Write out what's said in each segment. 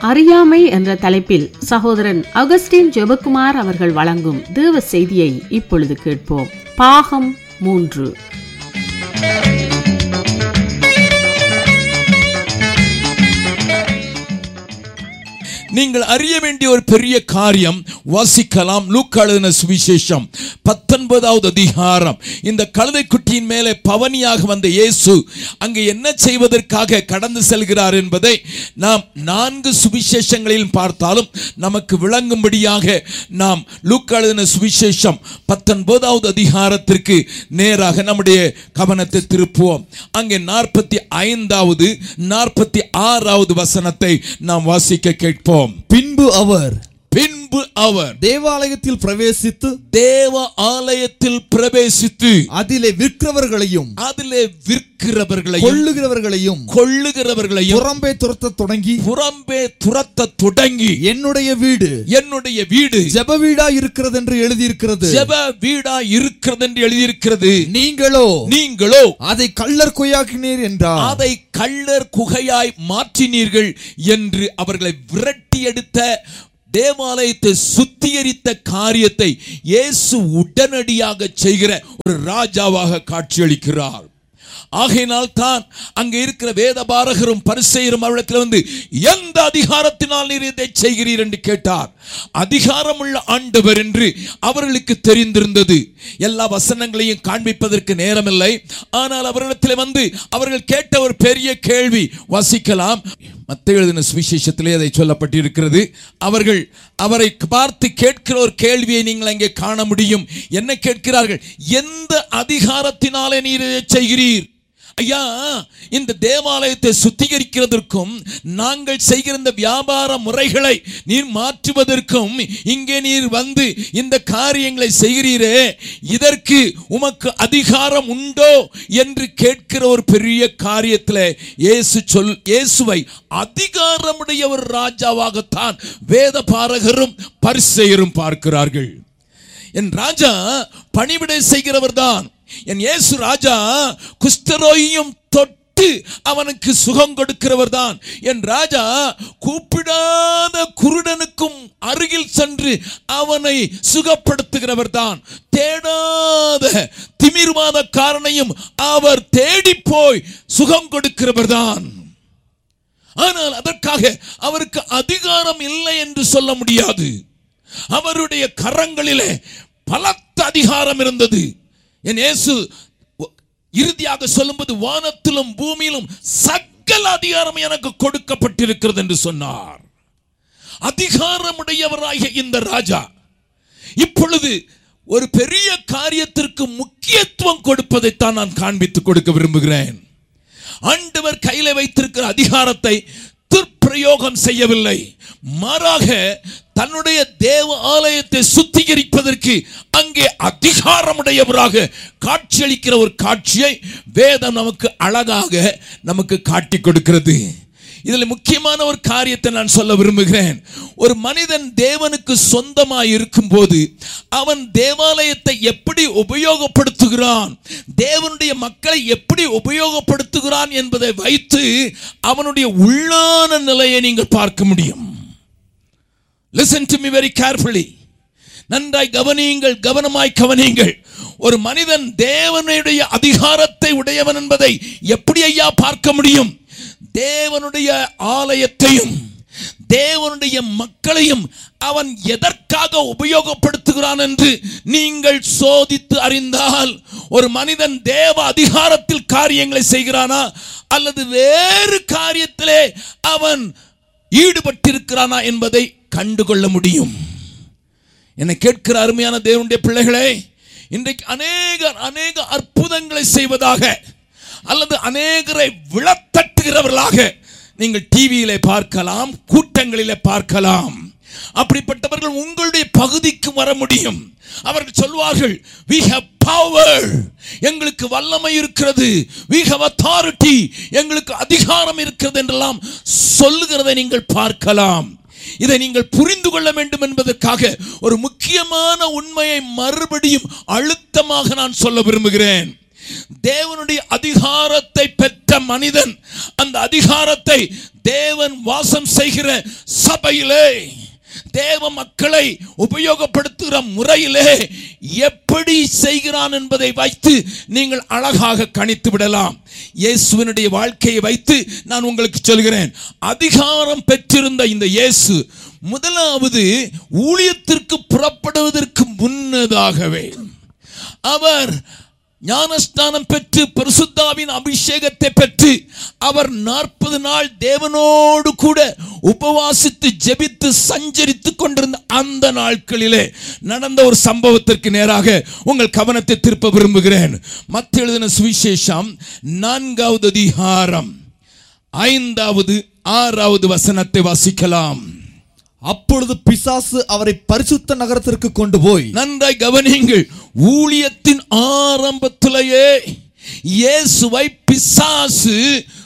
அறியாமை என்ற தலைப்பில் சகோதரன் அகஸ்டின் ஜெபக்குமார் அவர்கள் வழங்கும் தேவ செய்தியை இப்பொழுது கேட்போம் பாகம் மூன்று நீங்கள் அறிய வேண்டிய ஒரு பெரிய காரியம் வாசிக்கலாம் லூக்காளுதின சுவிசேஷம் பத்தொன்பதாவது அதிகாரம் இந்த கழுதைக்குட்டியின் மேலே பவனியாக வந்த இயேசு அங்கு என்ன செய்வதற்காக கடந்து செல்கிறார் என்பதை நாம் நான்கு சுவிசேஷங்களிலும் பார்த்தாலும் நமக்கு விளங்கும்படியாக நாம் லூக்காளுதின சுவிசேஷம் பத்தொன்பதாவது அதிகாரத்திற்கு நேராக நம்முடைய கவனத்தை திருப்புவோம் அங்கே நாற்பத்தி ஐந்தாவது நாற்பத்தி ஆறாவது வசனத்தை நாம் வாசிக்க கேட்போம் பின்பு அவர் பின்பு அவர் தேவாலயத்தில் பிரவேசித்து தேவ ஆலயத்தில் பிரவேசித்து அதிலே விற்கிறவர்களையும் அதிலே விற்கிறவர்களையும் கொள்ளுகிறவர்களையும் கொள்ளுகிறவர்களையும் புறம்பே துரத்த தொடங்கி புறம்பே துரத்த தொடங்கி என்னுடைய வீடு என்னுடைய வீடு ஜெப வீடா இருக்கிறது என்று எழுதியிருக்கிறது ஜெப வீடா இருக்கிறது என்று எழுதியிருக்கிறது நீங்களோ நீங்களோ அதை கள்ளர் கொய்யாக்கினீர் என்றார் அதை கள்ளர் குகையாய் மாற்றினீர்கள் என்று அவர்களை விரட்டி எடுத்த தேவாலயத்தை சுத்திகரித்த காரியத்தை இயேசு உடனடியாக செய்கிற ஒரு ராஜாவாக காட்சியளிக்கிறார் ஆகையினால் தான் அங்க இருக்கிற வேதபாரகரும் பரிசெயரும் அவரிடத்தில் வந்து எந்த அதிகாரத்தினால் நீர் இதை செய்கிறீர் என்று கேட்டார் அதிகாரமுள்ள ஆண்டவர் என்று அவர்களுக்கு தெரிந்திருந்தது எல்லா வசனங்களையும் காண்பிப்பதற்கு நேரமில்லை ஆனால் அவரிடத்தில் வந்து அவர்கள் கேட்ட ஒரு பெரிய கேள்வி வாசிக்கலாம் மத்த எழுதின சுவிசேஷத்திலே அதை சொல்லப்பட்டிருக்கிறது அவர்கள் அவரை பார்த்து கேட்கிற ஒரு கேள்வியை நீங்கள் அங்கே காண முடியும் என்ன கேட்கிறார்கள் எந்த அதிகாரத்தினாலே நீர் இதை செய்கிறீர் ஐயா இந்த தேவாலயத்தை சுத்திகரிக்கிறதற்கும் நாங்கள் செய்கிற இந்த வியாபார முறைகளை நீர் மாற்றுவதற்கும் இங்கே நீர் வந்து இந்த காரியங்களை செய்கிறீரே இதற்கு உமக்கு அதிகாரம் உண்டோ என்று கேட்கிற ஒரு பெரிய காரியத்தில் இயேசு சொல் இயேசுவை அதிகாரமுடைய ஒரு ராஜாவாகத்தான் வேத பாரகரும் பரிசெயரும் பார்க்கிறார்கள் என் ராஜா பணிவிடை செய்கிறவர் தான் என் இயேசு ராஜா குஷ்டரோயும் தொட்டு அவனுக்கு சுகம் கொடுக்கிறவர் தான் என் ராஜா கூப்பிடாத குருடனுக்கும் அருகில் சென்று அவனை சுகப்படுத்துகிறவர் தான் தேடாத திமிர்வாத காரனையும் அவர் தேடி போய் சுகம் கொடுக்கிறவர் தான் ஆனால் அதற்காக அவருக்கு அதிகாரம் இல்லை என்று சொல்ல முடியாது அவருடைய கரங்களிலே பலத்த அதிகாரம் இருந்தது என் இயேசு இறுதியாக சொல்லும்போது வானத்திலும் பூமியிலும் சகல அதிகாரம் எனக்கு கொடுக்கப்பட்டிருக்கிறது என்று சொன்னார் அதிகாரமுடையவராகிய இந்த ராஜா இப்பொழுது ஒரு பெரிய காரியத்திற்கு முக்கியத்துவம் கொடுப்பதைத்தான் நான் காண்பித்து கொடுக்க விரும்புகிறேன் ஆண்டவர் கையில வைத்திருக்கிற அதிகாரத்தை துர்ப்பிரயோகம் செய்யவில்லை மாறாக தன்னுடைய தேவ ஆலயத்தை சுத்திகரிப்பதற்கு அங்கே அதிகாரமுடையவராக காட்சியளிக்கிற ஒரு காட்சியை வேதம் நமக்கு அழகாக நமக்கு காட்டி கொடுக்கிறது இதில் முக்கியமான ஒரு காரியத்தை நான் சொல்ல விரும்புகிறேன் ஒரு மனிதன் தேவனுக்கு சொந்தமாய் இருக்கும்போது அவன் தேவாலயத்தை எப்படி உபயோகப்படுத்துகிறான் தேவனுடைய மக்களை எப்படி உபயோகப்படுத்துகிறான் என்பதை வைத்து அவனுடைய உள்ளான நிலையை நீங்கள் பார்க்க முடியும் listen to me very carefully நன்றாய் கவனியுங்கள் கவனமாய் கவனியுங்கள் ஒரு மனிதன் தேவனுடைய அதிகாரத்தை உடையவன் என்பதை எப்படி ஐயா பார்க்க முடியும் தேவனுடைய ஆலயத்தையும் தேவனுடைய மக்களையும் அவன் எதற்காக உபயோகப்படுத்துகிறான் என்று நீங்கள் சோதித்து அறிந்தால் ஒரு மனிதன் தேவ அதிகாரத்தில் காரியங்களை செய்கிறானா அல்லது வேறு காரியத்திலே அவன் ஈடுபட்டிருக்கிறானா என்பதை கண்டுகொள்ள முடியும் என்னை கேட்கிற அருமையான தேவனுடைய பிள்ளைகளே இன்றைக்கு அநேகர் அநேக அற்புதங்களை செய்வதாக அல்லது அநேகரை விழத்தட்டுகிறவர்களாக நீங்கள் டிவியிலே பார்க்கலாம் கூட்டங்களிலே பார்க்கலாம் அப்படிப்பட்டவர்கள் உங்களுடைய பகுதிக்கு வர முடியும் அவர்கள் சொல்வார்கள் we have power எங்களுக்கு வல்லமை இருக்கிறது we have authority எங்களுக்கு அதிகாரம் இருக்கிறது என்றெல்லாம் சொல்லுகிறதை நீங்கள் பார்க்கலாம் இதை நீங்கள் புரிந்து கொள்ள வேண்டும் என்பதற்காக ஒரு முக்கியமான உண்மையை மறுபடியும் அழுத்தமாக நான் சொல்ல விரும்புகிறேன் தேவனுடைய அதிகாரத்தை பெற்ற மனிதன் அந்த அதிகாரத்தை தேவன் வாசம் செய்கிற சபையிலே தேவ மக்களை உபயோகப்படுத்துகிற முறையிலே எப்படி செய்கிறான் என்பதை வைத்து நீங்கள் அழகாக கணித்து விடலாம் இயேசுவினுடைய வாழ்க்கையை வைத்து நான் உங்களுக்கு சொல்கிறேன் அதிகாரம் பெற்றிருந்த இந்த இயேசு முதலாவது ஊழியத்திற்கு புறப்படுவதற்கு முன்னதாகவே அவர் ஞானஸ்நானம் பெற்று பரிசுத்தாவின் அபிஷேகத்தை பெற்று அவர் நாற்பது நாள் தேவனோடு கூட உபவாசித்து ஜெபித்து சஞ்சரித்து கொண்டிருந்த அந்த நாட்களிலே நடந்த ஒரு சம்பவத்திற்கு நேராக உங்கள் கவனத்தை திருப்ப விரும்புகிறேன் மத்த எழுதின சுவிசேஷம் நான்காவது அதிகாரம் ஐந்தாவது ஆறாவது வசனத்தை வாசிக்கலாம் அப்பொழுது பிசாசு அவரை பரிசுத்த நகரத்திற்கு கொண்டு போய் நன்றாய் கவனியுங்கள் ஊழியத்தின் ஆரம்பத்திலேயே இயேசுவை பிசாசு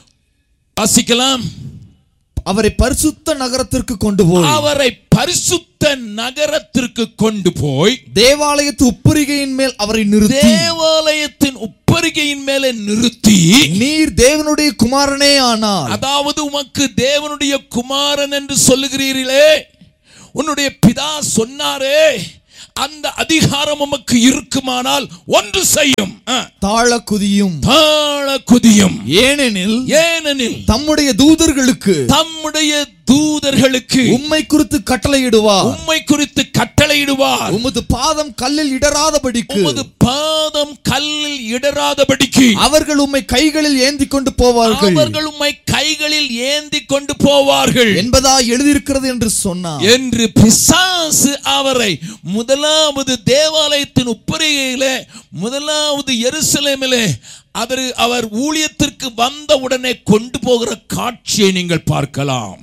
வாசிக்கலாம் அவரை பரிசுத்த நகரத்திற்கு கொண்டு போய் அவரை பரிசுத்த நகரத்திற்கு கொண்டு போய் தேவாலயத்து உப்பரிகையின் மேல் அவரை நிறுத்தி தேவாலயத்தின் உப்பரிகையின் மேலே நிறுத்தி நீர் தேவனுடைய குமாரனே ஆனார் அதாவது உமக்கு தேவனுடைய குமாரன் என்று சொல்லுகிறீர்களே உன்னுடைய பிதா சொன்னாரே அந்த அதிகாரம் உமக்கு இருக்குமானால் ஒன்று செய்யும் ஆ. தாழ குதியும் தாழ குதியும் ஏனெனில் ஏனெனில் தம்முடைய தூதர்களுக்கு தம்முடைய தூதர்களுக்கு உம்மை குறித்து கட்டளையிடுவார் உம்மை குறித்து கட்டளையிடுவார் உமது பாதம் கல்லில் இடராதபடிக்கு உமது பாதம் கல்லில் இடராதபடிக்கு அவர்கள் உம்மை கைகளில் ஏந்தி கொண்டு போவார்கள் அவர்கள் உம்மை கைகளில் ஏந்தி கொண்டு போவார்கள் என்பதா எழுதியிருக்கிறது என்று சொன்னார் என்று பிசாசு அவரை முதலாவது தேவாலயத்தின் உப்பரிகையிலே முதலாவது எருசலேமிலே அவர் அவர் ஊழியத்திற்கு வந்த உடனே கொண்டு போகிற காட்சியை நீங்கள் பார்க்கலாம்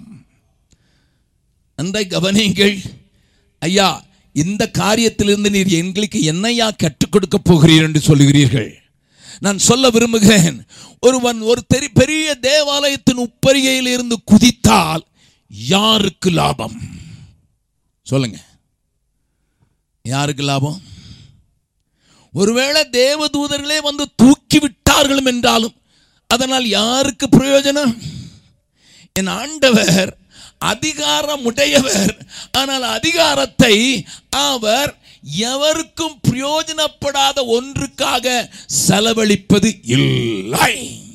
அந்த கவனிங்கள் ஐயா இந்த காரியத்திலிருந்து நீர் எங்களுக்கு என்னையா கற்றுக் கொடுக்க போகிறீர் என்று சொல்லுகிறீர்கள் நான் சொல்ல விரும்புகிறேன் ஒருவன் ஒரு தெரி பெரிய தேவாலயத்தின் உப்பரிகையில் இருந்து குதித்தால் யாருக்கு லாபம் சொல்லுங்க யாருக்கு லாபம் ஒருவேளை தேவதூதர்களே வந்து தூக்கி விட்டார்களும் என்றாலும் அதனால் யாருக்கு பிரயோஜனம் என் ஆண்டவர் அதிகாரம் உடையவர் ஆனால் அதிகாரத்தை அவர் எவருக்கும் பிரயோஜனப்படாத ஒன்றுக்காக செலவழிப்பது இல்லை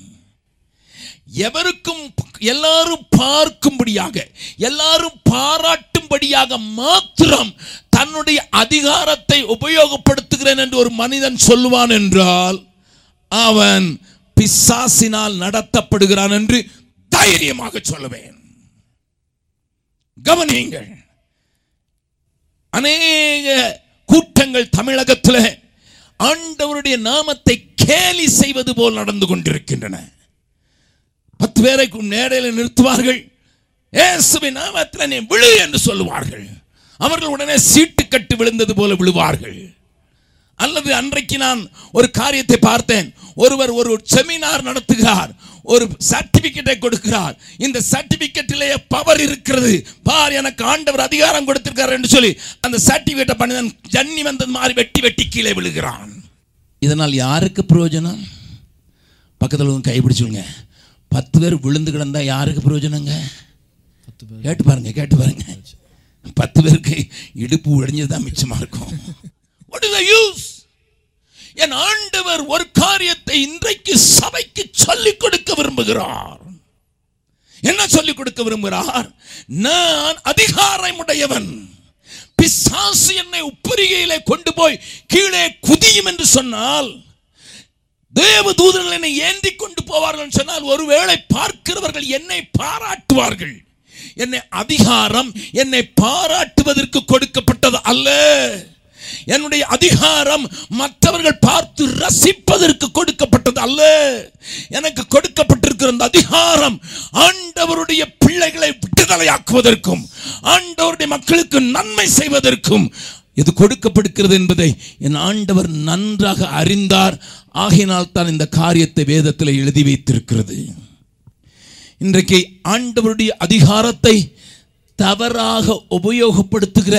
எவருக்கும் எல்லாரும் பார்க்கும்படியாக எல்லாரும் பாராட்டும்படியாக மாத்திரம் தன்னுடைய அதிகாரத்தை உபயோகப்படுத்துகிறேன் என்று ஒரு மனிதன் சொல்லுவான் என்றால் அவன் பிசாசினால் நடத்தப்படுகிறான் என்று தைரியமாக சொல்லுவேன் கவனியுங்கள் அநேக கூட்டங்கள் தமிழகத்தில் ஆண்டவருடைய நாமத்தை கேலி செய்வது போல் நடந்து கொண்டிருக்கின்றன பத்து பேரை மேடையில் நிறுத்துவார்கள் இயேசுவின் நாமத்தில் நீ விழு என்று சொல்லுவார்கள் அவர்கள் உடனே சீட்டு கட்டு விழுந்தது போல விழுவார்கள் அல்லது அன்றைக்கு நான் ஒரு காரியத்தை பார்த்தேன் ஒருவர் ஒரு செமினார் நடத்துகிறார் ஒரு சர்டிபிகேட்டை கொடுக்கிறார் இந்த சர்டிபிகேட்டிலேயே பவர் இருக்கிறது பார் எனக்கு ஆண்டவர் அதிகாரம் கொடுத்திருக்கார் என்று சொல்லி அந்த சர்டிபிகேட்டை பண்ணிதான் ஜன்னி வந்தது மாதிரி வெட்டி வெட்டி கீழே விழுகிறான் இதனால் யாருக்கு பிரயோஜனம் பக்கத்தில் வந்து கைப்பிடிச்சுங்க பத்து பேர் விழுந்து கிடந்தா யாருக்கு பிரயோஜனங்க கேட்டு பாருங்க கேட்டு பாருங்க பத்து பேருக்கு இடுப்பு உடைஞ்சது தான் மிச்சமா இருக்கும் What is the use? என் ஆண்டவர் ஒரு காரியத்தை இன்றைக்கு சபைக்கு சொல்லிக் கொடுக்க விரும்புகிறார் என்ன சொல்லிக் கொடுக்க விரும்புகிறார் நான் அதிகாரம் உடையவன் பிசாசு என்னை உப்பரிகையிலே கொண்டு போய் கீழே குதியும் என்று சொன்னால் தேவ தூதர்கள் என்னை ஏந்தி கொண்டு போவார்கள் என்று சொன்னால் ஒருவேளை பார்க்கிறவர்கள் என்னை பாராட்டுவார்கள் என்னை அதிகாரம் என்னை பாராட்டுவதற்கு கொடுக்கப்பட்டது அல்ல என்னுடைய அதிகாரம் மற்றவர்கள் பார்த்து ரசிப்பதற்கு கொடுக்கப்பட்டது அல்ல எனக்கு கொடுக்கப்பட்டிருக்கிற அந்த அதிகாரம் ஆண்டவருடைய பிள்ளைகளை விடுதலையாக்குவதற்கும் ஆண்டவருடைய மக்களுக்கு நன்மை செய்வதற்கும் இது கொடுக்கப்படுகிறது என்பதை என் ஆண்டவர் நன்றாக அறிந்தார் ஆகினால் தான் இந்த காரியத்தை வேதத்தில் எழுதி வைத்திருக்கிறது இன்றைக்கு ஆண்டவருடைய அதிகாரத்தை தவறாக உபயோகப்படுத்துகிற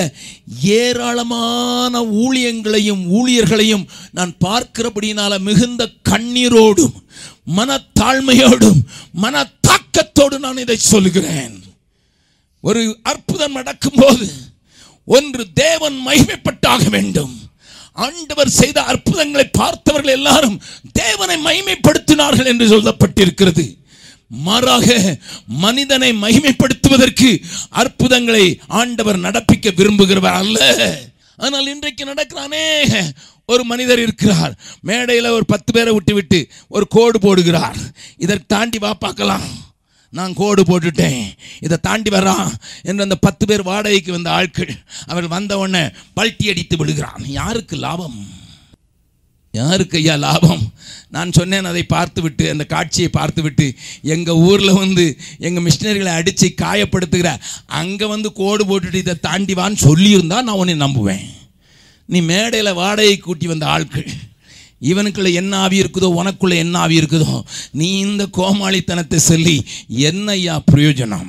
ஏராளமான ஊழியங்களையும் ஊழியர்களையும் நான் பார்க்கிறபடினால மிகுந்த கண்ணீரோடும் மனத்தாழ்மையோடும் மன தாக்கத்தோடு நான் இதை சொல்கிறேன் ஒரு அற்புதம் நடக்கும்போது ஒன்று தேவன் மகிமைப்பட்டாக வேண்டும் ஆண்டவர் செய்த அற்புதங்களை பார்த்தவர்கள் எல்லாரும் தேவனை மகிமைப்படுத்தினார்கள் என்று சொல்லப்பட்டிருக்கிறது மாறாக மனிதனை மகிமைப்படுத்துவதற்கு அற்புதங்களை ஆண்டவர் நடப்பிக்க விரும்புகிறவர் அல்ல ஆனால் இன்றைக்கு நடக்கிறானே ஒரு மனிதர் இருக்கிறார் மேடையில் ஒரு பத்து பேரை விட்டு விட்டு ஒரு கோடு போடுகிறார் இதற்கு தாண்டி வா பார்க்கலாம் நான் கோடு போட்டுட்டேன் இதை தாண்டி வரான் என்று அந்த பத்து பேர் வாடகைக்கு வந்த ஆட்கள் அவர் வந்த உடனே பல்ட்டி அடித்து விடுகிறான் யாருக்கு லாபம் யாருக்கு ஐயா லாபம் நான் சொன்னேன் அதை பார்த்துவிட்டு அந்த காட்சியை பார்த்துவிட்டு எங்கள் ஊரில் வந்து எங்கள் மிஷினரிகளை அடித்து காயப்படுத்துகிற அங்கே வந்து கோடு போட்டுட்டு இதை தாண்டி வான்னு சொல்லியிருந்தா நான் உன்னை நம்புவேன் நீ மேடையில் வாடகை கூட்டி வந்த ஆட்கள் இவனுக்குள்ள என்ன ஆவி இருக்குதோ உனக்குள்ள என்ன ஆவி இருக்குதோ நீ இந்த கோமாளித்தனத்தை சொல்லி என்ன ஐயா பிரயோஜனம்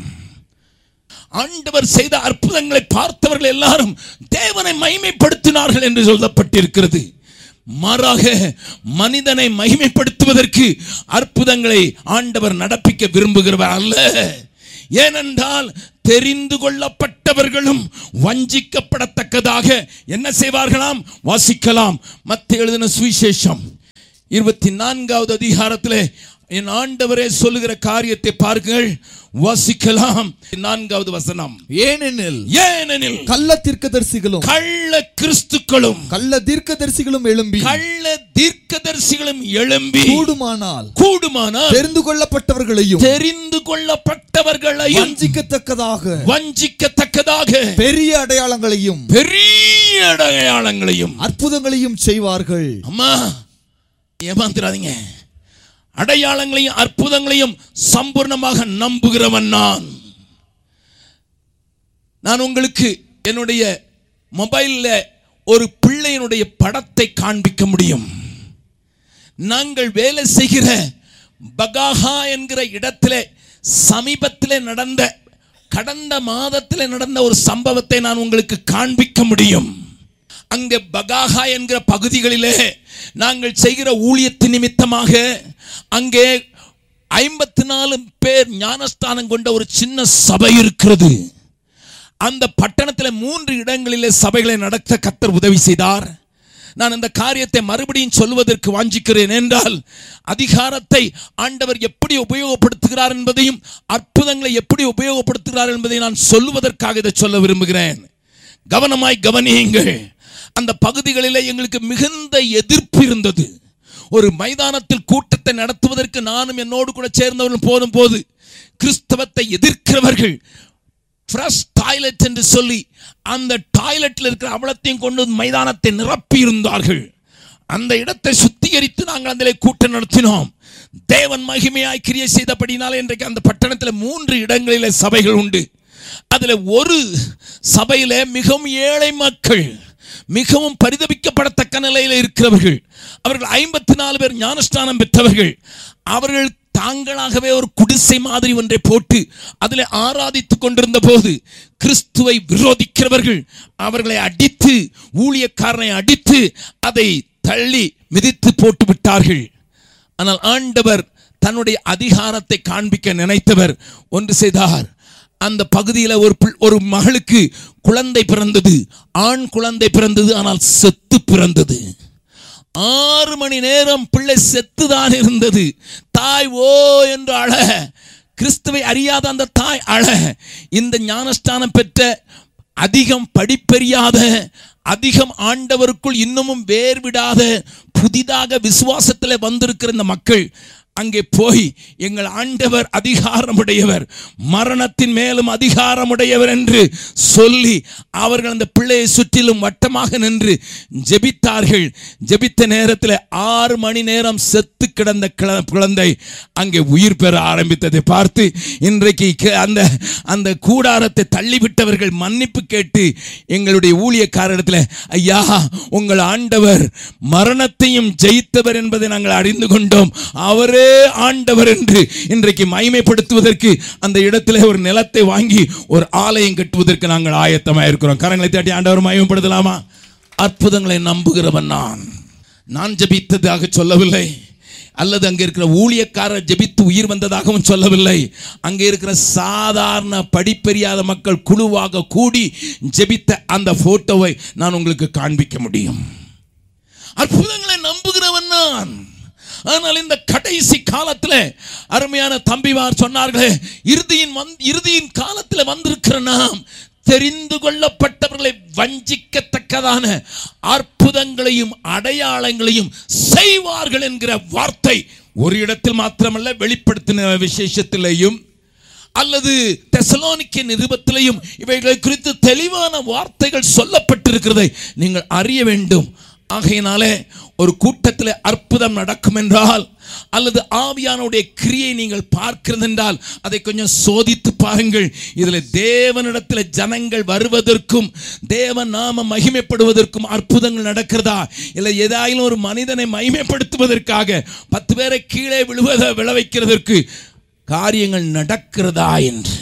ஆண்டவர் செய்த அற்புதங்களை பார்த்தவர்கள் எல்லாரும் தேவனை மகிமைப்படுத்தினார்கள் என்று சொல்லப்பட்டிருக்கிறது மாறாக மனிதனை மகிமைப்படுத்துவதற்கு அற்புதங்களை ஆண்டவர் நடப்பிக்க விரும்புகிறவர் அல்ல ஏனென்றால் தெரிந்து கொள்ளப்பட்டவர்களும் வஞ்சிக்கப்படத்தக்கதாக என்ன செய்வார்களாம் வாசிக்கலாம் மத்த எழுதின சுவிசேஷம் இருபத்தி நான்காவது அதிகாரத்திலே என் ஆண்டவரே சொல்லுகிற காரியத்தை பாருங்கள் வாசிக்கலாம் நான்காவது வசனம் ஏனெனில் ஏனெனில் கள்ள தீர்க்கதரிசிகளும் கள்ள கிறிஸ்துக்களும் கள்ள தீர்க்கதரிசிகளும் எழும்பி கள்ள தீர்க்கதரிசிகளும் எழும்பி கூடுமானால் கூடுமானால் தெரிந்து கொள்ளப்பட்டவர்களையும் தெரிந்து கொள்ளப்பட்டவர்களையும் வஞ்சிக்கத்தக்கதாக வஞ்சிக்கத்தக்கதாக பெரிய அடையாளங்களையும் பெரிய அடையாளங்களையும் அற்புதங்களையும் செய்வார்கள் அம்மா ஏமாந்துடாதீங்க அடையாளங்களையும் அற்புதங்களையும் சம்பூர்ணமாக நம்புகிறவன் நான் நான் உங்களுக்கு என்னுடைய மொபைலில் ஒரு பிள்ளையினுடைய படத்தை காண்பிக்க முடியும் நாங்கள் வேலை செய்கிற பகாஹா என்கிற இடத்திலே சமீபத்திலே நடந்த கடந்த மாதத்தில் நடந்த ஒரு சம்பவத்தை நான் உங்களுக்கு காண்பிக்க முடியும் அங்கே பகாஹா என்கிற பகுதிகளிலே நாங்கள் செய்கிற ஊழியத்தின் நிமித்தமாக அங்கே ஐம்பத்தி நாலு பேர் ஞானஸ்தானம் கொண்ட ஒரு சின்ன சபை இருக்கிறது அந்த பட்டணத்தில் மூன்று இடங்களிலே சபைகளை நடத்த கத்தர் உதவி செய்தார் நான் இந்த காரியத்தை மறுபடியும் சொல்வதற்கு வாஞ்சிக்கிறேன் என்றால் அதிகாரத்தை ஆண்டவர் எப்படி உபயோகப்படுத்துகிறார் என்பதையும் அற்புதங்களை எப்படி உபயோகப்படுத்துகிறார் என்பதை நான் சொல்லுவதற்காக இதை சொல்ல விரும்புகிறேன் கவனமாய் கவனியுங்கள் அந்த பகுதிகளிலே எங்களுக்கு மிகுந்த எதிர்ப்பு இருந்தது ஒரு மைதானத்தில் கூட்டத்தை நடத்துவதற்கு நானும் என்னோடு கூட சேர்ந்தவர்கள் போதும் போது கிறிஸ்தவத்தை எதிர்க்கிறவர்கள் ஃப்ரெஷ் டாய்லெட் என்று சொல்லி அந்த டாய்லெட்டில் இருக்கிற அவலத்தையும் கொண்டு வந்து மைதானத்தை நிரப்பி இருந்தார்கள் அந்த இடத்தை சுத்திகரித்து நாங்கள் அதிலே கூட்டம் நடத்தினோம் தேவன் மகிமையாய் கிரியை செய்தபடினாலே இன்றைக்கு அந்த பட்டணத்தில் மூன்று இடங்களிலே சபைகள் உண்டு அதில் ஒரு சபையிலே மிகவும் ஏழை மக்கள் மிகவும் பரிதபிக்கப்படத்தக்க நிலையில் இருக்கிறவர்கள் அவர்கள் ஐம்பத்தி நாலு பேர் ஞானஸ்தானம் பெற்றவர்கள் அவர்கள் தாங்களாகவே ஒரு குடிசை மாதிரி ஒன்றை போட்டு அதில் ஆராதித்துக் கொண்டிருந்த போது கிறிஸ்துவை விரோதிக்கிறவர்கள் அவர்களை அடித்து ஊழியக்காரனை அடித்து அதை தள்ளி மிதித்து போட்டு விட்டார்கள் ஆனால் ஆண்டவர் தன்னுடைய அதிகாரத்தை காண்பிக்க நினைத்தவர் ஒன்று செய்தார் அந்த பகுதியில் ஒரு பிள்- ஒரு மகளுக்கு குழந்தை பிறந்தது ஆண் குழந்தை பிறந்தது ஆனால் செத்து பிறந்தது ஆறு மணி நேரம் பிள்ளை செத்துதான் இருந்தது தாய் ஓ என்று அழ கிறிஸ்துவை அறியாத அந்த தாய் அழ இந்த ஞானஸ்தானம் பெற்ற அதிகம் படிப்பெரியாத அதிகம் ஆண்டவருக்குள் இன்னமும் வேர் விடாத புதிதாக விசுவாசத்தில் வந்திருக்கிற இந்த மக்கள் அங்கே போய் எங்கள் ஆண்டவர் அதிகாரமுடையவர் மரணத்தின் மேலும் அதிகாரமுடையவர் என்று சொல்லி அவர்கள் அந்த பிள்ளையை சுற்றிலும் வட்டமாக நின்று ஜெபித்தார்கள் ஜெபித்த நேரத்தில் ஆறு மணி நேரம் செத்து கிடந்த கிள- குழந்தை அங்கே உயிர் பெற ஆரம்பித்ததை பார்த்து இன்றைக்கு க- அந்த அந்த கூடாரத்தை தள்ளிவிட்டவர்கள் மன்னிப்பு கேட்டு எங்களுடைய ஊழியக்காரரிடத்தில் ஐயா உங்கள் ஆண்டவர் மரணத்தையும் ஜெயித்தவர் என்பதை நாங்கள் அறிந்து கொண்டோம் அவரே ஆண்டவர் என்று இன்றைக்கு மகிமைப்படுத்துவதற்கு அந்த இடத்திலே ஒரு நிலத்தை வாங்கி ஒரு ஆலயம் கட்டுவதற்கு நாங்கள் ஆயத்தமாக இருக்கிறோம் கரங்களை தட்டி ஆண்டவர் மகிமைப்படுத்தலாமா அற்புதங்களை நம்புகிறவன் நான் நான் ஜெபித்ததாக சொல்லவில்லை அல்லது அங்கே இருக்கிற ஊழியக்காரர் ஜெபித்து உயிர் வந்ததாகவும் சொல்லவில்லை அங்கே இருக்கிற சாதாரண படிப்பெரியாத மக்கள் குழுவாக கூடி ஜெபித்த அந்த போட்டோவை நான் உங்களுக்கு காண்பிக்க முடியும் அற்புதங்களை நம்புகிறவன் நான் ஆனால் இந்த கடைசி காலத்தில் அருமையான தம்பிமார் சொன்னார்களே இறுதியின் வந் இறுதியின் காலத்தில் வந்திருக்கிற நாம் தெரிந்து கொள்ளப்பட்டவர்களை வஞ்சிக்கத்தக்கதான அற்புதங்களையும் அடையாளங்களையும் செய்வார்கள் என்கிற வார்த்தை ஒரு இடத்தில் மாத்திரமல்ல வெளிப்படுத்தின விசேஷத்திலேயும் அல்லது தெசலோனிக்க நிருபத்திலையும் இவைகளை குறித்து தெளிவான வார்த்தைகள் சொல்லப்பட்டிருக்கிறதை நீங்கள் அறிய வேண்டும் ஆகையினாலே ஒரு கூட்டத்தில் அற்புதம் நடக்கும் என்றால் அல்லது ஆவியானுடைய கிரியை நீங்கள் பார்க்கிறது என்றால் அதை கொஞ்சம் சோதித்து பாருங்கள் இதில் தேவனிடத்தில் ஜனங்கள் வருவதற்கும் தேவ நாம மகிமைப்படுவதற்கும் அற்புதங்கள் நடக்கிறதா இல்லை ஏதாயிலும் ஒரு மனிதனை மகிமைப்படுத்துவதற்காக பத்து பேரை கீழே விழுவதை விழ வைக்கிறதற்கு காரியங்கள் நடக்கிறதா என்று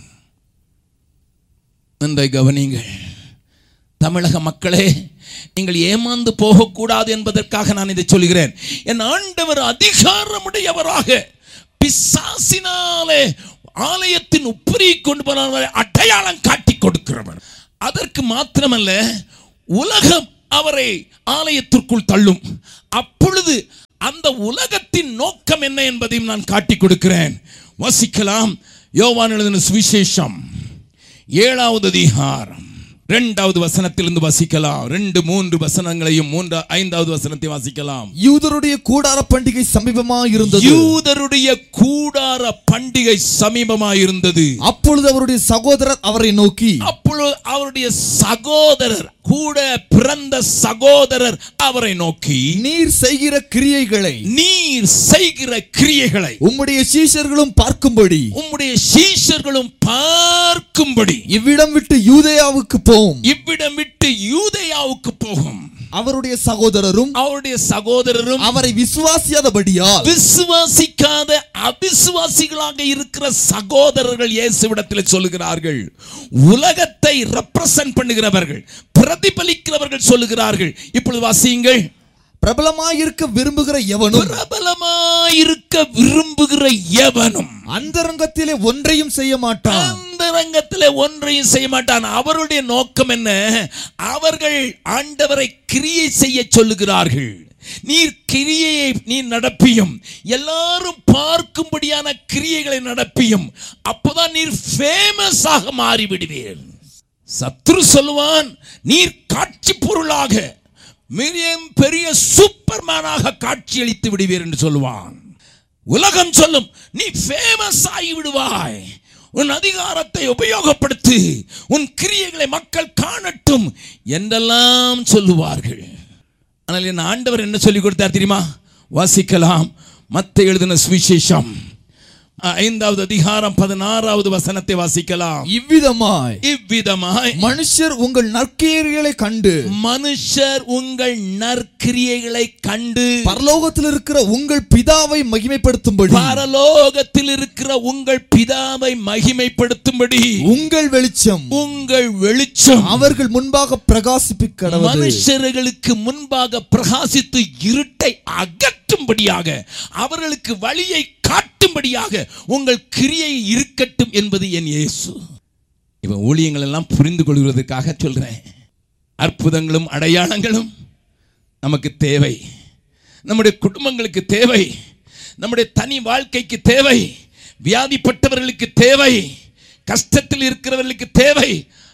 நன்றை கவனிங்கள் தமிழக மக்களே நீங்கள் ஏமாந்து போகக்கூடாது என்பதற்காக நான் இதை சொல்கிறேன் என் ஆண்டவர் அதிகாரமுடையவராக பிசாசினாலே ஆலயத்தின் உப்பரி கொண்டு போனவரை அடையாளம் காட்டி கொடுக்கிறவர் அதற்கு மாத்திரமல்ல உலகம் அவரை ஆலயத்திற்குள் தள்ளும் அப்பொழுது அந்த உலகத்தின் நோக்கம் என்ன என்பதையும் நான் காட்டி கொடுக்கிறேன் வசிக்கலாம் யோவான் எழுதின சுவிசேஷம் ஏழாவது அதிகாரம் இரண்டாவது வசனத்திலிருந்து வசிக்கலாம் ரெண்டு மூன்று வசனங்களையும் மூன்று ஐந்தாவது வசனத்தை வாசிக்கலாம் யூதருடைய கூடார பண்டிகை சமீபமா இருந்தது யூதருடைய கூடார பண்டிகை சமீபமாயிருந்தது அப்பொழுது அவருடைய சகோதரர் அவரை நோக்கி அப்பொழுது அவருடைய சகோதரர் கூட பிறந்த சகோதரர் அவரை நோக்கி நீர் செய்கிற கிரியைகளை நீர் செய்கிற கிரியைகளை உம்முடைய சீஷர்களும் பார்க்கும்படி உம்முடைய சீஷர்களும் பார்க்கும்படி இவ்விடம் விட்டு யூதேயாவுக்கு போம் இவ்விடம் விட்டு யூதேயாவுக்கு போகும் அவருடைய சகோதரரும் அவருடைய சகோதரரும் அவரை விசுவாசியாதபடியால் விசுவாசிக்காத அவிசுவாசிகளாக இருக்கிற சகோதரர்கள் இயேசுவிடத்தில் சொல்லுகிறார்கள் உலகத்தை ரெப்ரசன்ட் பண்ணுகிறவர்கள் பிரதிபலிக்கிறவர்கள் சொல்லுகிறார்கள் இப்பொழுது வாசியுங்கள் பிரபலமாயிருக்க விரும்புகிற எவனும் பிரபலமாயிருக்க விரும்புகிற எவனும் அந்தரங்கத்திலே ஒன்றையும் செய்ய மாட்டான் அந்த ரங்கத்தில் ஒன்றையும் செய்ய மாட்டான் அவருடைய நோக்கம் என்ன அவர்கள் ஆண்டவரை கிரியை செய்ய சொல்லுகிறார்கள் நீர் கிரியையை நீ நடப்பியும் எல்லாரும் பார்க்கும்படியான கிரியைகளை நடப்பியும் அப்போதான் நீர் ஃபேமஸ் ஆக மாறிவிடுவீர் சத்ரு சொல்லுவான் நீர் காட்சி பொருளாக மிரியம் பெரிய சூப்பர்மேனாக காட்சியளித்து விடுவீர் என்று சொல்லுவான் உலகம் சொல்லும் நீ ஃபேமஸ் ஆகி விடுவாய் உன் அதிகாரத்தை உபயோகப்படுத்து உன் கிரியைகளை மக்கள் காணட்டும் என்றெல்லாம் சொல்லுவார்கள் ஆனால் என் ஆண்டவர் என்ன சொல்லி கொடுத்தார் தெரியுமா வாசிக்கலாம் மத்த எழுதின சுவிசேஷம் ஐந்தாவது அதிகாரம் பதினாறாவது வசனத்தை வாசிக்கலாம் இவ்விதமாய் இவ்விதமாய் மனுஷர் உங்கள் நற்கிரியைகளை கண்டு மனுஷர் உங்கள் நற்கிரியைகளை கண்டு பரலோகத்தில் இருக்கிற உங்கள் பிதாவை மகிமைப்படுத்தும்படி பரலோகத்தில் இருக்கிற உங்கள் பிதாவை மகிமைப்படுத்தும்படி உங்கள் வெளிச்சம் உங்கள் வெளிச்சம் அவர்கள் முன்பாக பிரகாசிப்பிக்கடவது மனுஷர்களுக்கு முன்பாக பிரகாசித்து இருட்டை அகற்றும்படியாக அவர்களுக்கு வழியை காட்டும்படியாக உங்கள் கிரியை இருக்கட்டும் என்பது என் இயேசு இவன் ஊழியங்கள் எல்லாம் புரிந்து கொள்வதற்காக சொல்றேன் அற்புதங்களும் அடையாளங்களும் நமக்கு தேவை நம்முடைய குடும்பங்களுக்கு தேவை நம்முடைய தனி வாழ்க்கைக்கு தேவை வியாதிப்பட்டவர்களுக்கு தேவை கஷ்டத்தில் இருக்கிறவர்களுக்கு தேவை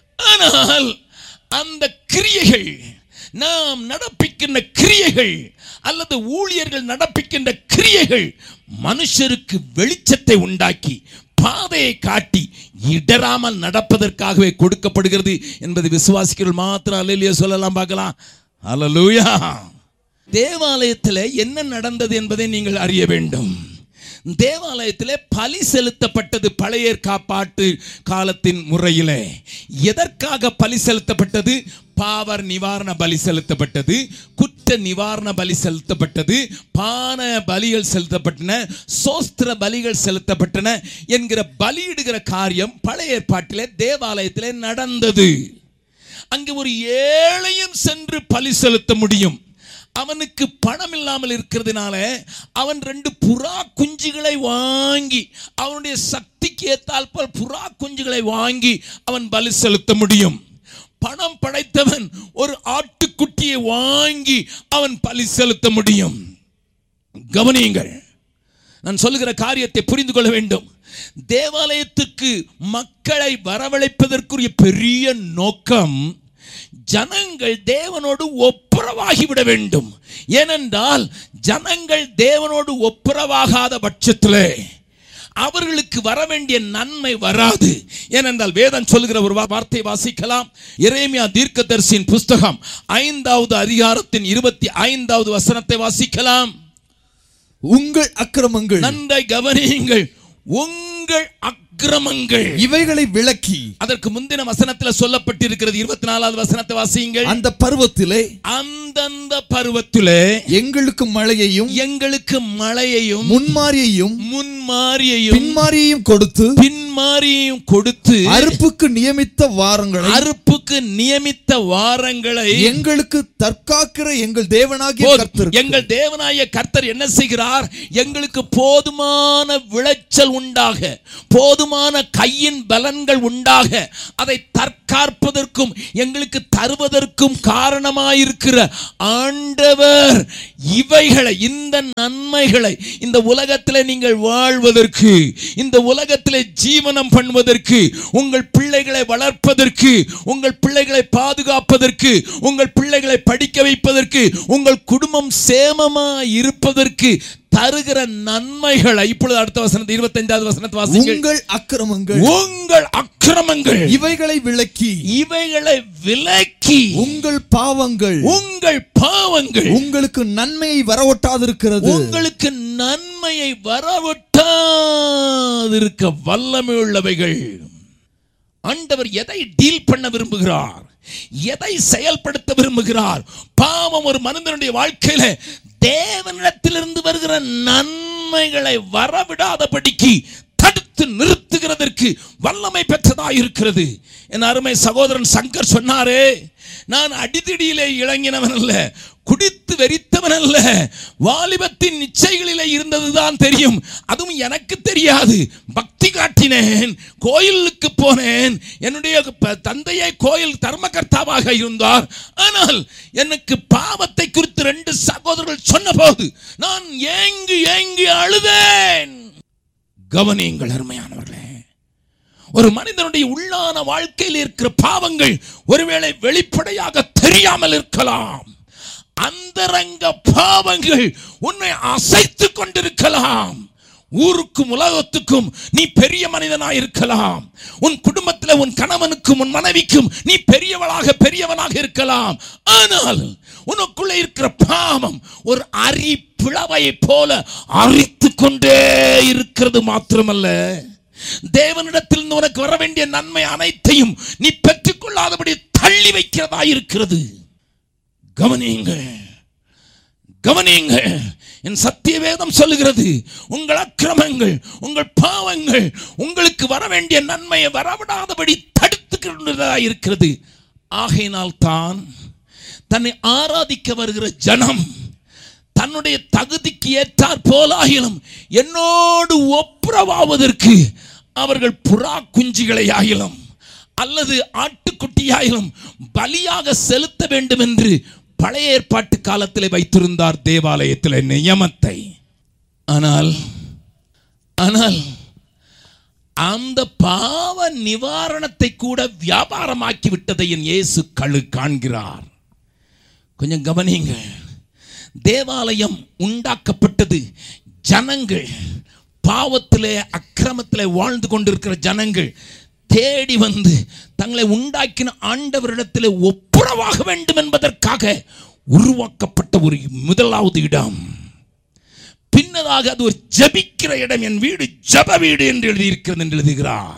ஆனால் அந்த கிரியைகள் நாம் நடப்பிக்கின்ற கிரியைகள் அல்லது ஊழியர்கள் நடப்பிக்கின்ற கிரியைகள் மனுஷருக்கு வெளிச்சத்தை உண்டாக்கி பாதையை காட்டி இடராமல் நடப்பதற்காகவே கொடுக்கப்படுகிறது என்பதை விசுவாசிகள் மாத்திரம் அல்லையா சொல்லலாம் பார்க்கலாம் அல்லலூயா தேவாலயத்தில் என்ன நடந்தது என்பதை நீங்கள் அறிய வேண்டும் தேவாலயத்திலே பலி செலுத்தப்பட்டது பழைய காப்பாட்டு காலத்தின் முறையிலே எதற்காக பலி செலுத்தப்பட்டது பாவர் நிவாரண பலி செலுத்தப்பட்டது குற்ற நிவாரண பலி செலுத்தப்பட்டது பான பலிகள் செலுத்தப்பட்டன சோஸ்திர பலிகள் செலுத்தப்பட்டன என்கிற பலியிடுகிற காரியம் பழைய ஏற்பாட்டிலே தேவாலயத்திலே நடந்தது அங்கு ஒரு ஏழையும் சென்று பலி செலுத்த முடியும் அவனுக்கு பணம் இல்லாமல் இருக்கிறதுனால அவன் ரெண்டு புறா குஞ்சுகளை வாங்கி அவனுடைய சக்திக்கு ஏத்தால் போல் புறா குஞ்சுகளை வாங்கி அவன் பலி செலுத்த முடியும் பணம் படைத்தவன் ஒரு ஆட்டுக்குட்டியை வாங்கி அவன் பலி செலுத்த முடியும் கவனியுங்கள் நான் சொல்லுகிற காரியத்தை புரிந்து கொள்ள வேண்டும் தேவாலயத்துக்கு மக்களை வரவழைப்பதற்குரிய பெரிய நோக்கம் ஜனங்கள் தேவனோடு ஒப்புரவாகிவிட வேண்டும் ஏனென்றால் ஜனங்கள் தேவனோடு ஒப்புரவாகாத பட்சத்திலே அவர்களுக்கு வர வேண்டிய நன்மை வராது ஏனென்றால் வேதம் சொல்லுகிற ஒரு வா- வார்த்தை வாசிக்கலாம் எரேமியா தீர்க்கதரிசியின் புஸ்தகம் ஐந்தாவது அதிகாரத்தின் இருபத்தி ஐந்தாவது வசனத்தை வாசிக்கலாம் உங்கள் அக்கிரமங்கள் நன்றாய் கவனியுங்கள் உங்கள் அக்கிரமங்கள் இவைகளை விளக்கி அதற்கு முந்தின வசனத்தில் சொல்லப்பட்டிருக்கிறது இருபத்தி நாலாவது வசனத்தை வாசியுங்கள் அந்த பருவத்திலே அந்தந்த பருவத்திலே எங்களுக்கு மழையையும் எங்களுக்கு மழையையும் முன்மாரியையும் முன்மாரியையும் பின்மாரியையும் கொடுத்து பின்மாரியையும் கொடுத்து அறுப்புக்கு நியமித்த வாரங்களை அறுப்புக்கு நியமித்த வாரங்களை எங்களுக்கு தற்காக்கிற எங்கள் தேவனாகிய போதும். கர்த்தருக்கு எங்கள் தேவனாய கர்த்தர் என்ன செய்கிறார் எங்களுக்கு போதுமான விளைச்சல் உண்டாக போதுமான கையின் பலன்கள் உண்டாக அதை தற்காப்பதற்கும் எங்களுக்கு தருவதற்கும் காரணமாயிருக்கிற ஆண்டவர் இவைகளை இந்த நன்மைகளை இந்த உலகத்தில் நீங்கள் வாழ்வதற்கு இந்த உலகத்தில் ஜீவனம் பண்ணுவதற்கு உங்கள் பிள்ளைகளை வளர்ப்பதற்கு உங்கள் பிள்ளைகளை பாதுகாப்பதற்கு உங்கள் பிள்ளைகளை படிக்க வைப்பதற்கு உங்கள் குடும்பம் சேமமா இருப்பதற்கு தருகிற நன்மைகளை இப்பொழுது அடுத்த வசனத்தை இருபத்தைந்தாவது வசனத்தை வாசிங்கள் உங்கள் அக்கிரமங்கள் உங்கள் அக்கிரமங்கள் இவைகளை விளக்கி இவைகளை விலக்கி உங்கள் பாவங்கள் உங்கள் பாவங்கள் உங்களுக்கு நன்மையை வரவொட்டாதிருக்கிறது உங்களுக்கு நன்மையை வரவிட்டாதிருக்க வல்லமை உள்ளவைகள் ஆண்டவர் எதை டீல் பண்ண விரும்புகிறார் எதை செயல்படுத்த விரும்புகிறார் பாவம் ஒரு மனிதனுடைய வாழ்க்கையில தேவனிடத்திலிருந்து வருகிற நன்மைகளை வரவிடாதபடிக்கு தடுத்து நிறுத்துகிறதற்கு வல்லமை பெற்றதாக இருக்கிறது என் அருமை சகோதரன் சங்கர் சொன்னாரே நான் அடிதடியிலே இளங்கினவன் அல்ல குடித்து வெறித்தவன் அல்ல வாலிபத்தின் நிச்சயங்களிலே இருந்ததுதான் தெரியும் அதுவும் எனக்கு தெரியாது பக்தி காட்டினேன் கோயிலுக்கு போனேன் என்னுடைய ப- தந்தையை கோயில் தர்மகர்த்தாவாக இருந்தார் ஆனால் எனக்கு பாவத்தை குறித்து ரெண்டு சகோதரர்கள் சொன்னபோது நான் ஏங்கி ஏங்கி அழுதேன் கவனியுங்கள் அருமையானவர்களே ஒரு மனிதனுடைய உள்ளான வாழ்க்கையில் இருக்கிற பாவங்கள் ஒருவேளை வெளிப்படையாக தெரியாமல் இருக்கலாம் அந்தரங்க பாவங்கள் உன்னை அசைத்து கொண்டிருக்கலாம் ஊருக்கும் உலகத்துக்கும் நீ பெரிய மனிதனாய் இருக்கலாம் உன் குடும்பத்தில் உன் கணவனுக்கும் உன் மனைவிக்கும் நீ பெரியவளாக பெரியவனாக இருக்கலாம் ஆனால் உனக்குள்ளே இருக்கிற பாவம் ஒரு அரி பிளவையைப் போல அரித்து கொண்டே இருக்கிறது மாத்திரமல்ல தேவனிடத்தில் உனக்கு வர வேண்டிய நன்மை அனைத்தையும் நீ பெற்றுக்கொள்ளாதபடி தள்ளி வைக்கிறதா இருக்கிறது கவனியுங்கள் கவனியுங்கள் என் சத்திய வேதம் சொல்லுகிறது உங்கள் அக்கிரமங்கள் உங்கள் பாவங்கள் உங்களுக்கு வர வேண்டிய நன்மையை வரவிடாதபடி தடுத்துக்கிறதா இருக்கிறது ஆகையினால் தான் தன்னை ஆராதிக்க வருகிற ஜனம் தன்னுடைய தகுதிக்கு ஏற்றாற் போலாகிலும் என்னோடு ஒப்புரவாவதற்கு அவர்கள் புறா குஞ்சுகளை ஆகிலும் அல்லது ஆட்டுக்குட்டியாயிலும் பலியாக செலுத்த வேண்டும் என்று பழைய ஏற்பாட்டு காலத்தில் வைத்திருந்தார் தேவாலயத்தில் நியமத்தை ஆனால் ஆனால் அந்த பாவ நிவாரணத்தை கூட வியாபாரமாக்கி விட்டதை என் இயேசு கழு காண்கிறார் கொஞ்சம் கவனிங்க தேவாலயம் உண்டாக்கப்பட்டது ஜனங்கள் பாவத்திலே அக்கிரமத்திலே வாழ்ந்து கொண்டிருக்கிற ஜனங்கள் தேடி வந்து தங்களை உண்டாக்கின ஆண்டவரிடத்திலே ஒப்புரவாக வேண்டும் என்பதற்காக உருவாக்கப்பட்ட ஒரு முதலாவது இடம் பின்னதாக அது ஒரு ஜெபிக்கிற இடம் என் வீடு ஜெப வீடு என்று எழுதியிருக்கிறது என்று எழுதுகிறார்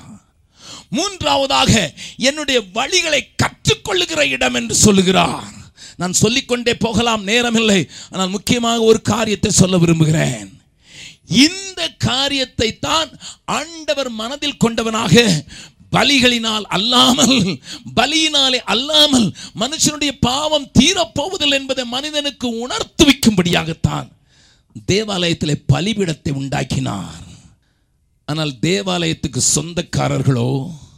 மூன்றாவதாக என்னுடைய வழிகளை கற்றுக்கொள்ளுகிற இடம் என்று சொல்லுகிறார் நான் சொல்லிக்கொண்டே போகலாம் நேரமில்லை ஆனால் முக்கியமாக ஒரு காரியத்தை சொல்ல விரும்புகிறேன் இந்த காரியத்தை தான் ஆண்டவர் மனதில் கொண்டவனாக பலிகளினால் அல்லாமல் பலியினாலே அல்லாமல் மனுஷனுடைய பாவம் தீரப்போவதில்லை என்பதை மனிதனுக்கு உணர்த்துவிக்கும்படியாகத்தான் தேவாலயத்திலே பலிபீடத்தை உண்டாக்கினார் ஆனால் தேவாலயத்துக்கு சொந்தக்காரர்களோ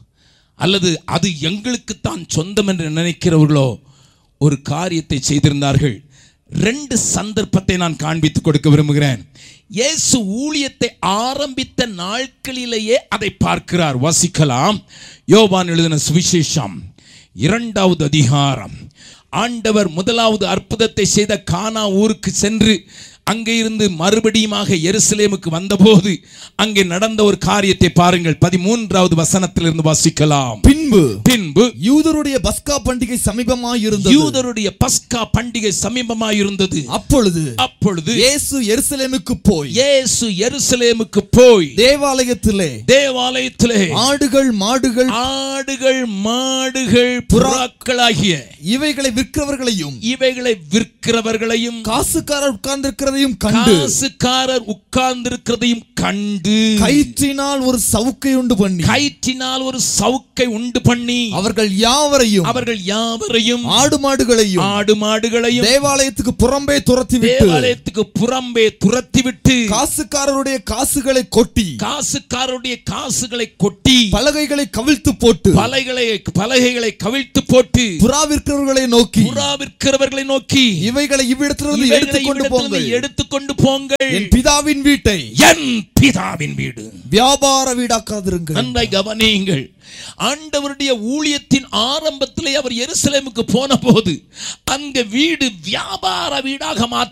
அல்லது அது எங்களுக்குத்தான் சொந்தம் என்று நினைக்கிறவர்களோ ஒரு காரியத்தை செய்திருந்தார்கள் ரெண்டு சந்தர்ப்பத்தை நான் காண்பித்துக் கொடுக்க விரும்புகிறேன் இயேசு ஊழியத்தை ஆரம்பித்த நாட்களிலேயே அதை பார்க்கிறார் வாசிக்கலாம் யோவான் எழுதின சுவிசேஷம் இரண்டாவது அதிகாரம் ஆண்டவர் முதலாவது அற்புதத்தை செய்த கானா ஊருக்கு சென்று அங்கே இருந்து மறுபடியுமாக எருசலேமுக்கு வந்தபோது அங்கே நடந்த ஒரு காரியத்தை பாருங்கள் பதிமூன்றாவது வசனத்திலிருந்து வாசிக்கலாம் பின்பு பின்பு யூதருடைய பஸ்கா பண்டிகை சமீபமாய் இருந்தது யூதருடைய பஸ்கா பண்டிகை சமீபமாயிருந்தது அப்பொழுது அப்பொழுது இயேசு எருசலேமுக்கு போய் இயேசு எருசலேமுக்கு போய் தேவாலயத்திலே தேவாலயத்திலே ஆடுகள் மாடுகள் ஆடுகள் மாடுகள் புறாக்களாகிய இவைகளை விற்கிறவர்களையும் இவைகளை விற்கிறவர்களையும் காசுக்காரர் உட்கார்ந்திருக்கிறதையும் கண்டு காசுக்காரர் உட்கார்ந்திருக்கிறதையும் கண்டு கயிற்றினால் ஒரு சவுக்கை உண்டு பண்ணி கயிற்றினால் ஒரு சவுக்கை உண்டு பண்ணி அவர்கள் யாவரையும் அவர்கள் யாவரையும் ஆடு மாடுகளையும் ஆடு மாடுகளையும் தேவாலயத்துக்கு புறம்பே துரத்தி விட்டு தேவாலயத்துக்கு புறம்பே துரத்திவிட்டு காசுக்காரருடைய காசுகளை கொட்டி காசுக்காரருடைய காசுகளை கொட்டி பலகைகளை கவிழ்த்து போட்டு பலகைகளை பலகைகளை கவிழ்த்து போட்டு புறா விற்கிறவர்களை நோக்கி புறா விற்கிறவர்களை நோக்கி இவைகளை இவ்விடத்திலிருந்து இவைகளை எடுத்துக்கொண்டு இவ்விடத்திலிருந்து போங்கள் எடுத்துக்கொண்டு போங்கள் என் பிதாவின் வீட்டை என் பிதாவின் வீடு வியாபார வீடாக்காதிருங்கள் நன்றாய் கவனியுங்கள் ஆண்டவருடைய ஊழியத்தின் ஆரம்பத்திலே அவர் எருசலேமுக்கு போன போது அங்க வீடு வியாபார வீடாக மாற்ற